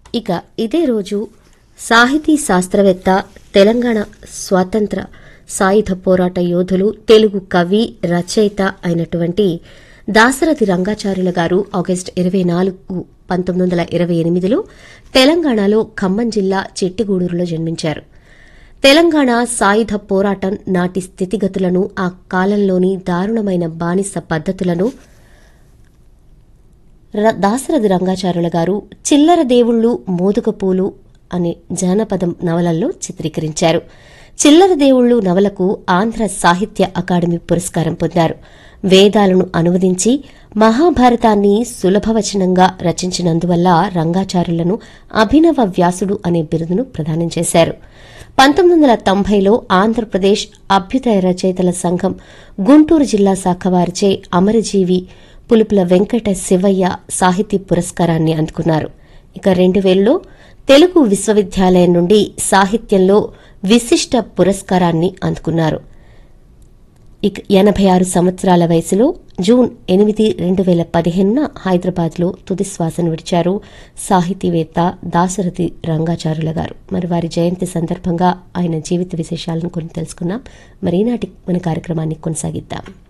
ఇక ఇదే రోజు సాహితీ శాస్త్రవేత్త తెలంగాణ స్వాతంత్ర సాయుధ పోరాట యోధులు తెలుగు కవి రచయిత అయినటువంటి దాసరథి రంగాచార్యుల గారు ఆగస్టు ఇరవై నాలుగు పంతొమ్మిది వందల ఇరవై ఎనిమిదిలో తెలంగాణలో ఖమ్మం జిల్లా చిట్టిగూడూరులో జన్మించారు తెలంగాణ సాయుధ పోరాటం నాటి స్థితిగతులను ఆ కాలంలోని దారుణమైన బానిస పద్ధతులను ర- దాశరథి రంగాచార్యుల గారు చిల్లర దేవుళ్ళు మోదుక పూలు అనే జానపదం నవలల్లో చిత్రీకరించారు చిల్లర దేవుళ్ళు నవలకు ఆంధ్ర సాహిత్య అకాడమీ పురస్కారం పొందారు వేదాలను అనువదించి మహాభారతాన్ని సులభవచనంగా రచించినందువల్ల రంగాచార్యులను అభినవ వ్యాసుడు అనే బిరుదును ప్రదానం చేశారు పంతొమ్మిది వందల తొంభైలో ఆంధ్రప్రదేశ్ అభ్యుదయ రచయితల సంఘం గుంటూరు జిల్లా శాఖ వారిచే అమరజీవి పులుపుల వెంకట శివయ్య సాహితీ పురస్కారాన్ని అందుకున్నారు ఇక రెండు వేలలో తెలుగు విశ్వవిద్యాలయం నుండి సాహిత్యంలో విశిష్ట పురస్కారాన్ని అందుకున్నారు ఇక ఎనభై ఆరు సంవత్సరాల వయసులో జూన్ ఎనిమిది రెండు వేల పదిహేనున హైదరాబాద్లో తుది శ్వాసను విడిచారు సాహితీవేత్త దాశరథి రంగాచారుల గారు మరి వారి జయంతి సందర్భంగా ఆయన జీవిత విశేషాలను కొన్ని తెలుసుకున్నాం మరి ఈనాటి మన కార్యక్రమాన్ని కొనసాగిద్దాం